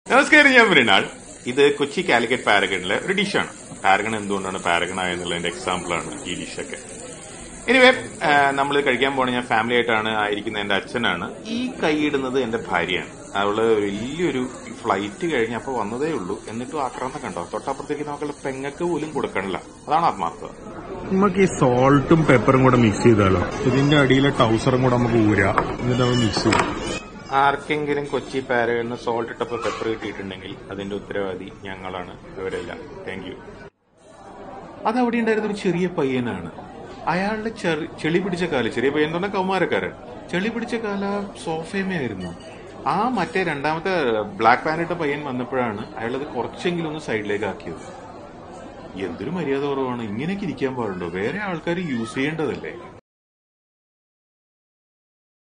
നമസ്കാരം ഞാൻ മൃണാൾ ഇത് കൊച്ചി കാലിക്കറ്റ് പാരഗണിലെ ഒരു ഡിഷാണ് പാരഗൺ എന്തുകൊണ്ടാണ് പാരഗൺ ആയെന്നുള്ളതിന്റെ എക്സാമ്പിൾ ആണ് ഈ ഡിഷൊക്കെ എനിവേ നമ്മൾ കഴിക്കാൻ പോണ ഞാൻ ഫാമിലി ആയിട്ടാണ് ആയിരിക്കുന്ന എന്റെ അച്ഛനാണ് ഈ കൈയിടുന്നത് എന്റെ ഭാര്യയാണ് അവള് വലിയൊരു ഫ്ലൈറ്റ് കഴിഞ്ഞ് അപ്പൊ വന്നതേ ഉള്ളൂ എന്നിട്ടും ആക്രാന്തം കണ്ടോ തൊട്ടപ്പുറത്തേക്ക് നമുക്കുള്ള പെങ്ങക്ക് പോലും കൊടുക്കണില്ല അതാണ് ആത്മാർത്ഥത നമുക്ക് ഈ സോൾട്ടും പെപ്പറും കൂടെ മിക്സ് ചെയ്താലോ ഇതിന്റെ അടിയിലെ ടൗസറും കൂടെ നമുക്ക് ഊരാ എന്നിട്ട് അത് മിക്സ് ചെയ്യാം ആർക്കെങ്കിലും കൊച്ചി പാരഗണിന് സോൾട്ട് ഇട്ടപ്പോൾ പെപ്പർ കിട്ടിയിട്ടുണ്ടെങ്കിൽ അതിന്റെ ഉത്തരവാദി ഞങ്ങളാണ് ഇവരെല്ലാം താങ്ക് യു അത് അവിടെ ഉണ്ടായിരുന്ന ഒരു ചെറിയ പയ്യനാണ് അയാളുടെ ചെറി- ചെളി പിടിച്ച കാല് ചെറിയ പയ്യൻ എന്ന് പറഞ്ഞാൽ കൗമാരക്കാരൻ ചെളി പിടിച്ച കാല സോഫയമേ ആ മറ്റേ രണ്ടാമത്തെ ബ്ലാക്ക് പാനിട്ട പയ്യൻ വന്നപ്പോഴാണ് അയാളത് കുറച്ചെങ്കിലും ഒന്ന് സൈഡിലേക്ക് ആക്കിയത് എന്തൊരു മര്യാദ കുറവാണ് ഇങ്ങനെയൊക്കെ ഇരിക്കാൻ പാടുണ്ടോ വേറെ ആൾക്കാർ യൂസ് ചെയ്യേണ്ടതല്ലേ